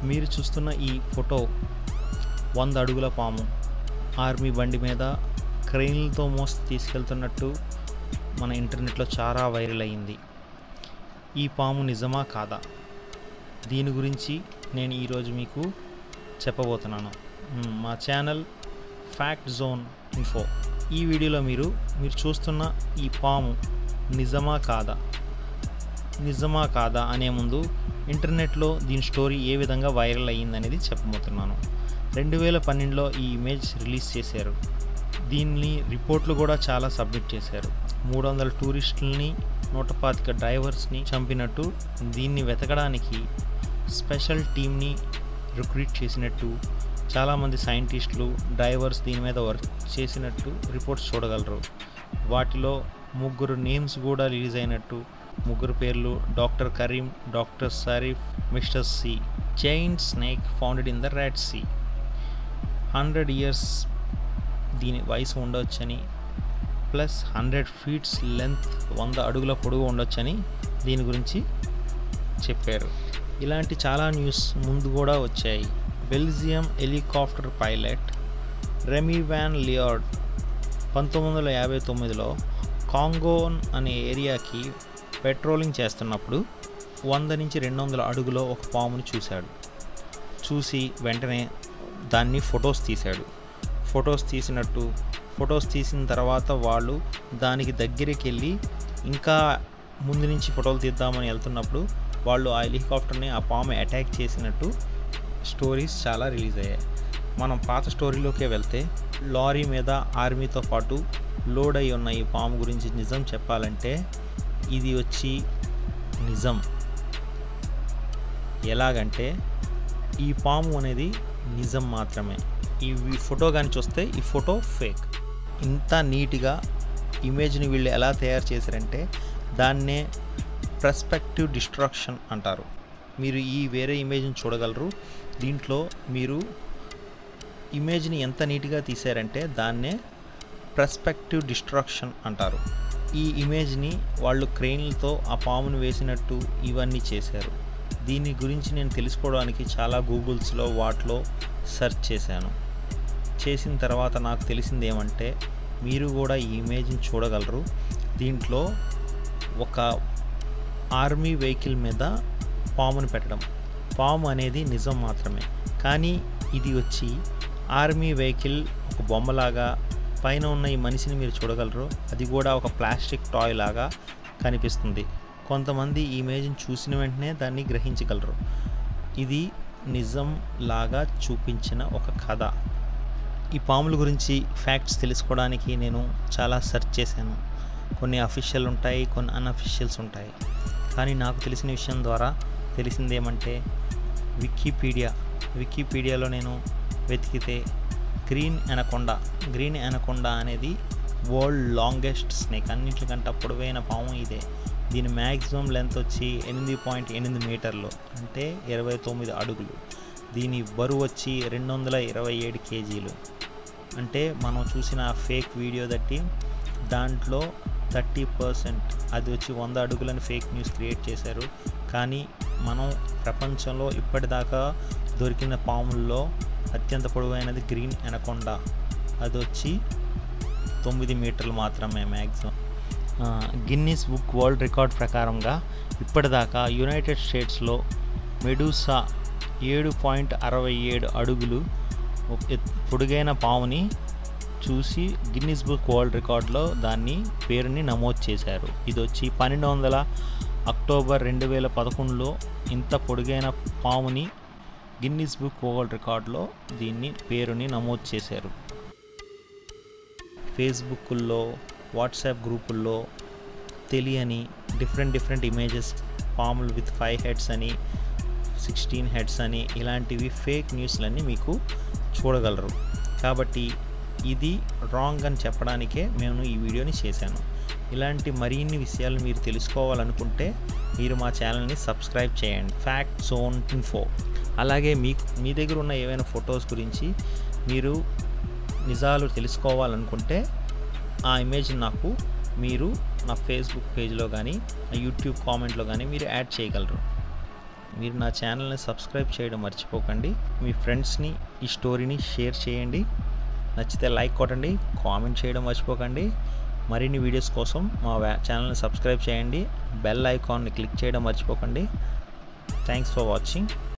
మీరు చూస్తున్న ఈ ఫోటో వంద అడుగుల పాము ఆర్మీ బండి మీద క్రెయిన్లతో మోసి తీసుకెళ్తున్నట్టు మన ఇంటర్నెట్లో చాలా వైరల్ అయ్యింది ఈ పాము నిజమా కాదా దీని గురించి నేను ఈరోజు మీకు చెప్పబోతున్నాను మ్, మా ఛానల్ ఫ్యాక్ట్ జోన్ ఇన్ఫో ఈ వీడియోలో మీరు మీరు చూస్తున్న ఈ పాము నిజమా కాదా నిజమా కాదా అనే ముందు ఇంటర్నెట్లో దీని స్టోరీ ఏ విధంగా వైరల్ అయ్యిందనేది చెప్పబోతున్నాను రెండు వేల పన్నెండులో ఈ ఇమేజ్ రిలీజ్ చేశారు దీన్ని రిపోర్ట్లు కూడా చాలా సబ్మిట్ చేశారు మూడు వందల టూరిస్టులని నూట పాతిక డ్రైవర్స్ని చంపినట్టు దీన్ని వెతకడానికి స్పెషల్ టీమ్ని రిక్రూట్ చేసినట్టు చాలామంది సైంటిస్టులు డ్రైవర్స్ దీని మీద వర్క్ చేసినట్టు రిపోర్ట్స్ చూడగలరు వాటిలో ముగ్గురు నేమ్స్ కూడా రిలీజ్ అయినట్టు ముగ్గురు పేర్లు doctor Karim doctor Sharif mister sea giant snake founded in the red sea hundred years దీని వయసు ఉండవచ్చని ప్లస్ హండ్రెడ్ ఫీట్స్ లెంత్ వంద అడుగుల పొడుగు ఉండొచ్చని దీని గురించి చెప్పారు ఇలాంటి చాలా న్యూస్ ముందు కూడా వచ్చాయి Belgium helicopter pilot Remy Van Lierde పంతొమ్మిది వందల యాభై తొమ్మిదిలో కాంగోన్ అనే ఏరియాకి పెట్రోలింగ్ చేస్తున్నప్పుడు వంద నుంచి రెండు వందల అడుగులో ఒక పాముని చూశాడు చూసి వెంటనే దాన్ని ఫొటోస్ తీశాడు ఫొటోస్ తీసినట్టు ఫొటోస్ తీసిన తర్వాత వాళ్ళు దానికి దగ్గరికి వెళ్ళి ఇంకా ముందు నుంచి ఫోటోలు తీద్దామని వెళ్తున్నప్పుడు వాళ్ళు ఆ హెలికాప్టర్ని ఆ పాము అటాక్ చేసినట్టు స్టోరీస్ చాలా రిలీజ్ అయ్యాయి మనం పాత స్టోరీలోకే వెళ్తే లారీ మీద ఆర్మీతో పాటు లోడ్ అయి ఉన్న ఈ పాము గురించి నిజం చెప్పాలంటే ఇది వచ్చి నిజం ఎలాగంటే ఈ పాము అనేది నిజం మాత్రమే ఈ ఈ ఫోటో కానీ చూస్తే ఈ ఫోటో ఫేక్ ఇంత నీట్గా ఇమేజ్ని వీళ్ళు ఎలా తయారు చేశారంటే దాన్నే ప్రస్పెక్టివ్ డిస్ట్రాక్షన్ అంటారు మీరు ఈ వేరే ఇమేజ్ని చూడగలరు దీంట్లో మీరు ఇమేజ్ని ఎంత నీట్గా తీశారంటే దాన్నే ప్రస్పెక్టివ్ డిస్ట్రాక్షన్ అంటారు ఈ ఇమేజ్ని వాళ్ళు క్రెయిన్లతో ఆ పామును వేసినట్టు ఇవన్నీ చేశారు దీని గురించి నేను తెలుసుకోవడానికి చాలా గూగుల్స్లో వాటిలో సెర్చ్ చేశాను చేసిన తర్వాత నాకు తెలిసింది ఏమంటే మీరు కూడా ఈ ఇమేజ్ని చూడగలరు దీంట్లో ఒక ఆర్మీ వెహికల్ మీద పాముని పెట్టడం పాము అనేది నిజం మాత్రమే కానీ ఇది వచ్చి ఆర్మీ వెహికల్ ఒక బొమ్మలాగా పైన ఉన్న ఈ మనిషిని మీరు చూడగలరు అది కూడా ఒక ప్లాస్టిక్ టాయ్ లాగా కనిపిస్తుంది కొంతమంది ఈ ఇమేజ్ని చూసిన వెంటనే దాన్ని గ్రహించగలరు ఇది నిజం లాగా చూపించిన ఒక కథ ఈ పాముల గురించి ఫ్యాక్ట్స్ తెలుసుకోవడానికి నేను చాలా సెర్చ్ చేశాను కొన్ని అఫీషియల్ ఉంటాయి కొన్ని అన్అఫీషియల్స్ ఉంటాయి కానీ నాకు తెలిసిన విషయం ద్వారా తెలిసింది ఏమంటే వికీపీడియా వికీపీడియాలో నేను వెతికితే గ్రీన్ అనకొండ గ్రీన్ అనకొండ అనేది వరల్డ్ లాంగెస్ట్ స్నేక్ అన్నింటికంటే పొడవైన పాము ఇదే దీని మ్యాక్సిమం లెంత్ వచ్చి ఎనిమిది పాయింట్ ఎనిమిది మీటర్లు అంటే ఇరవై తొమ్మిది అడుగులు దీని బరువు వచ్చి రెండు వందల ఇరవై ఏడు కేజీలు అంటే మనం చూసిన ఫేక్ వీడియో తట్టి దాంట్లో థర్టీ పర్సెంట్ అది వచ్చి వంద అడుగులని ఫేక్ న్యూస్ క్రియేట్ చేశారు కానీ మనం ప్రపంచంలో ఇప్పటిదాకా దొరికిన పాముల్లో అత్యంత పొడవైనది గ్రీన్ ఎనకొండ అది వచ్చి తొమ్మిది మీటర్లు మాత్రమే maximum Guinness book world record ప్రకారంగా ఇప్పటిదాకా యునైటెడ్ స్టేట్స్లో మెడూసా ఏడు పాయింట్ అరవై ఏడు అడుగులు ఒక ఎత్- పొడుగైన పాముని చూసి గిన్నీస్ బుక్ వరల్డ్ రికార్డులో దాన్ని పేరుని నమోదు చేశారు ఇది వచ్చి పన్నెండు వందల అక్టోబర్ రెండు వేల పదకొండులో ఇంత పొడుగైన పాముని గిన్నీస్ బుక్ వరల్డ్ రికార్డులో దీన్ని పేరుని నమోదు చేశారు ఫేస్బుక్లో వాట్సాప్ గ్రూపుల్లో తెలియని డిఫరెంట్ డిఫరెంట్ ఇమేజెస్ పాములు విత్ ఫైవ్ హెడ్స్ అని సిక్స్టీన్ హెడ్స్ అని ఇలాంటివి ఫేక్ న్యూస్లన్నీ మీకు చూడగలరు కాబట్టి ఇది రాంగ్ అని చెప్పడానికే మేము ఈ వీడియోని చేశాను ఇలాంటి మరిన్ని విషయాలు మీరు తెలుసుకోవాలనుకుంటే మీరు మా ఛానల్ని సబ్స్క్రైబ్ చేయండి ఫ్యాక్ట్ జోన్ ఇన్ఫో అలాగే మీకు మీ దగ్గర ఉన్న ఏవైనా ఫొటోస్ గురించి మీరు నిజాలు తెలుసుకోవాలనుకుంటే ఆ ఇమేజ్ నాకు మీరు నా ఫేస్బుక్ పేజ్లో కానీ నా యూట్యూబ్ కామెంట్లో కానీ మీరు యాడ్ చేయగలరు మీరు నా ఛానల్ని సబ్స్క్రైబ్ చేయడం మర్చిపోకండి మీ ఫ్రెండ్స్ని ఈ స్టోరీని షేర్ చేయండి నచ్చితే లైక్ కొట్టండి కామెంట్ చేయడం మర్చిపోకండి మరిన్ని వీడియోస్ కోసం మా ఛానల్ని సబ్స్క్రైబ్ చేయండి బెల్ ఐకాన్ని క్లిక్ చేయడం మర్చిపోకండి థ్యాంక్స్ ఫర్ వాచింగ్